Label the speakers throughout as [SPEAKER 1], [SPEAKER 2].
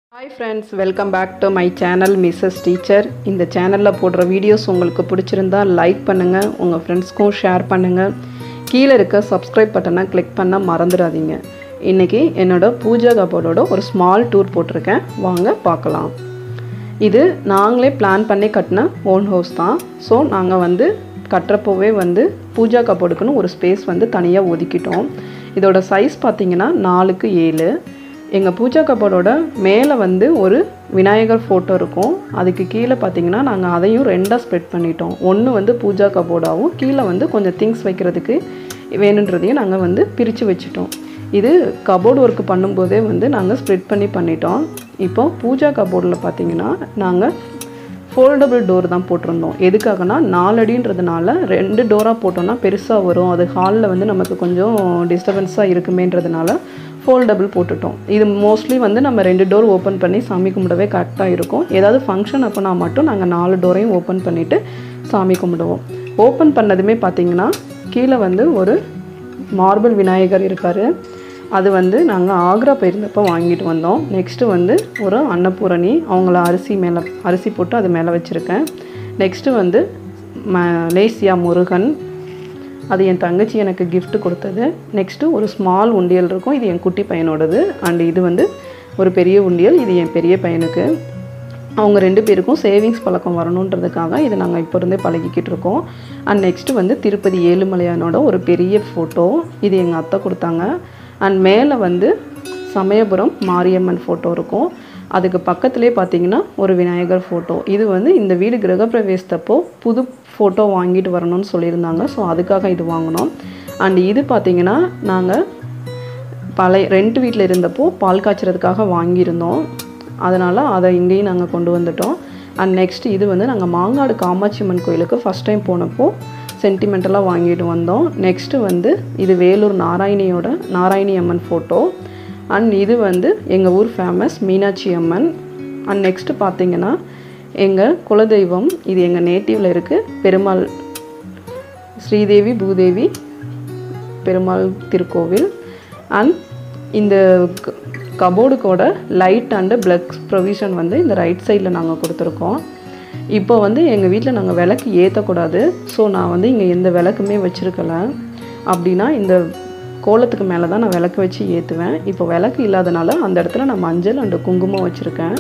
[SPEAKER 1] hi friends welcome back to my channel Mrs teacher இந்த சேனலில் போடுற வீடியோஸ் உங்களுக்கு பிடிச்சிருந்தா லைக் பண்ணுங்கள் உங்கள் ஃப்ரெண்ட்ஸ்க்கும் ஷேர் பண்ணுங்கள் கீழே இருக்க சப்ஸ்கிரைப் பட்டனை கிளிக் பண்ண மறந்துடாதீங்க இன்றைக்கி என்னோட பூஜா கபோர்டோட ஒரு ஸ்மால் டூர் போட்டிருக்கேன் வாங்க பார்க்கலாம் இது நாங்களே பிளான் பண்ணி கட்டின ஓன் ஹவுஸ் தான் ஸோ நாங்கள் வந்து கட்டுறப்போவே வந்து பூஜா கபோர்டுக்குன்னு ஒரு ஸ்பேஸ் வந்து தனியாக ஒதுக்கிட்டோம் இதோட சைஸ் பார்த்தீங்கன்னா நாலுக்கு ஏழு எங்கள் பூஜா கபோர்டோட மேலே வந்து ஒரு விநாயகர் ஃபோட்டோ இருக்கும் அதுக்கு கீழே பார்த்தீங்கன்னா நாங்கள் அதையும் ரெண்டாக ஸ்ப்ரெட் பண்ணிட்டோம் ஒன்று வந்து பூஜா கபோர்டாகவும் கீழே வந்து கொஞ்சம் திங்ஸ் வைக்கிறதுக்கு வேணுன்றதையும் நாங்கள் வந்து பிரித்து வச்சுட்டோம் இது கபோர்டு ஒர்க் பண்ணும்போதே வந்து நாங்கள் ஸ்ப்ரெட் பண்ணி பண்ணிட்டோம் இப்போ பூஜா கபோர்டில் பார்த்தீங்கன்னா நாங்கள் ஃபோல்டபுள் டோர் தான் போட்டிருந்தோம் எதுக்காகனா நாலடின்றதுனால ரெண்டு டோராக போட்டோம்னா பெருசாக வரும் அது ஹாலில் வந்து நமக்கு கொஞ்சம் டிஸ்டர்பன்ஸாக இருக்குமேன்றதுனால ஃபோல்டபுள் போட்டுட்டோம் இது மோஸ்ட்லி வந்து நம்ம ரெண்டு டோர் ஓப்பன் பண்ணி சாமி கும்பிடவே கரெக்டாக இருக்கும் ஏதாவது ஃபங்க்ஷன் அப்போனா மட்டும் நாங்கள் நாலு டோரையும் ஓப்பன் பண்ணிவிட்டு சாமி கும்பிடுவோம் ஓப்பன் பண்ணதுமே பார்த்தீங்கன்னா கீழே வந்து ஒரு மார்பிள் விநாயகர் இருக்கார் அது வந்து நாங்கள் ஆக்ரா போயிருந்தப்போ வாங்கிட்டு வந்தோம் நெக்ஸ்ட்டு வந்து ஒரு அன்னபூரணி அவங்கள அரிசி மேலே அரிசி போட்டு அது மேலே வச்சுருக்கேன் நெக்ஸ்ட்டு வந்து மலேசியா முருகன் அது என் தங்கச்சி எனக்கு gift கொடுத்தது நெக்ஸ்ட்டு ஒரு ஸ்மால் உண்டியல் இருக்கும் இது என் குட்டி பையனோடது அண்ட் இது வந்து ஒரு பெரிய உண்டியல் இது என் பெரிய பையனுக்கு அவங்க ரெண்டு பேருக்கும் சேவிங்ஸ் பழக்கம் வரணுன்றதுக்காக இதை நாங்கள் இப்போ இருந்தே பழகிக்கிட்டு இருக்கோம் அண்ட் நெக்ஸ்ட்டு வந்து திருப்பதி ஏழுமலையானோட ஒரு பெரிய ஃபோட்டோ இது எங்கள் அத்தை கொடுத்தாங்க அண்ட் மேலே வந்து சமயபுரம் மாரியம்மன் ஃபோட்டோ இருக்கும் அதுக்கு பக்கத்துலேயே பார்த்தீங்கன்னா ஒரு விநாயகர் ஃபோட்டோ இது வந்து இந்த வீடு கிரகப்பிரவேசத்தப்போ புது ஃபோட்டோ வாங்கிட்டு வரணும்னு சொல்லியிருந்தாங்க ஸோ அதுக்காக இது வாங்கினோம் அண்ட் இது பார்த்தீங்கன்னா நாங்கள் பழைய ரெண்ட் வீட்டில் இருந்தப்போ பால் காய்ச்சறதுக்காக வாங்கியிருந்தோம் அதனால் அதை இங்கேயும் நாங்கள் கொண்டு வந்துட்டோம் அண்ட் நெக்ஸ்ட் இது வந்து நாங்கள் மாங்காடு காமாட்சி அம்மன் கோயிலுக்கு ஃபஸ்ட் டைம் போனப்போ சென்டிமெண்டலாக வாங்கிட்டு வந்தோம் நெக்ஸ்ட்டு வந்து இது வேலூர் நாராயணியோட நாராயணி அம்மன் ஃபோட்டோ அண்ட் இது வந்து எங்கள் ஊர் famous Meenakshi Amman and next பார்த்தீங்கன்னா எங்கள் குலதெய்வம் இது எங்கள் நேட்டிவில் இருக்குது பெருமாள் ஸ்ரீதேவி பூதேவி பெருமாள் திருக்கோவில் அண்ட் இந்த கபோர்டுக்கோட லைட் அண்டு பிளக் ப்ரொவிஷன் வந்து இந்த ரைட் சைடில் நாங்கள் கொடுத்துருக்கோம் இப்போ வந்து எங்கள் வீட்டில் நாங்கள் விளக்கு ஏற்றக்கூடாது ஸோ நான் வந்து இங்கே எந்த விளக்குமே வச்சுருக்கல அப்படின்னா இந்த கோலத்துக்கு மேலே தான் நான் விளக்கு வச்சு ஏற்றுவேன் இப்போ விளக்கு இல்லாதனால அந்த இடத்துல நான் மஞ்சள் அண்டு குங்குமம் வச்சுருக்கேன்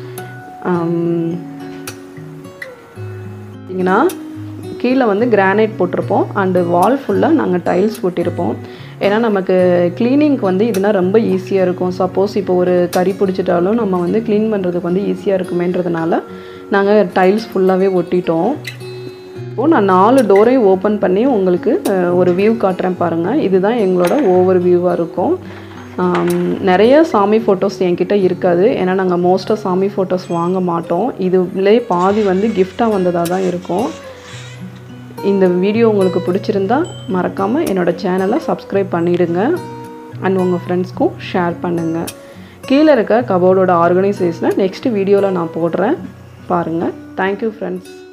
[SPEAKER 1] பார்த்தீங்கன்னா கீழே வந்து கிரானைட் போட்டிருப்போம் அண்டு வால் ஃபுல்லாக நாங்கள் டைல்ஸ் போட்டிருப்போம் ஏன்னா நமக்கு க்ளீனிங்க்கு வந்து இதுனா ரொம்ப ஈஸியாக இருக்கும் சப்போஸ் இப்போ ஒரு கறி பிடிச்சிட்டாலும் நம்ம வந்து க்ளீன் பண்ணுறதுக்கு வந்து ஈஸியாக இருக்குமேன்றதுனால நாங்கள் டைல்ஸ் ஃபுல்லாகவே ஒட்டிட்டோம் இப்போது நான் நாலு டோரையும் ஓப்பன் பண்ணி உங்களுக்கு அஹ், ஒரு வியூ காட்டுறேன் பாருங்கள் இதுதான் எங்களோட ஓவர் வியூவாக இருக்கும் ஆம், நிறைய சாமி ஃபோட்டோஸ் என்கிட்ட இருக்காது ஏன்னா நாங்கள் மோஸ்ட்டாக சாமி ஃபோட்டோஸ் வாங்க மாட்டோம் இதுலேயே பாதி வந்து கிஃப்டாக வந்ததாக தான் இருக்கும் இந்த வீடியோ உங்களுக்கு பிடிச்சிருந்தா மறக்காமல் என்னோடய சேனலை சப்ஸ்கிரைப் பண்ணிடுங்க அண்ட் உங்கள் ஃப்ரெண்ட்ஸ்க்கும் ஷேர் பண்ணுங்கள் கீழே இருக்க கபோர்டோட ஆர்கனைசேஷனை நெக்ஸ்ட் வீடியோவில் நான் போடுறேன் பாருங்கள் தேங்க்யூ ஃப்ரெண்ட்ஸ்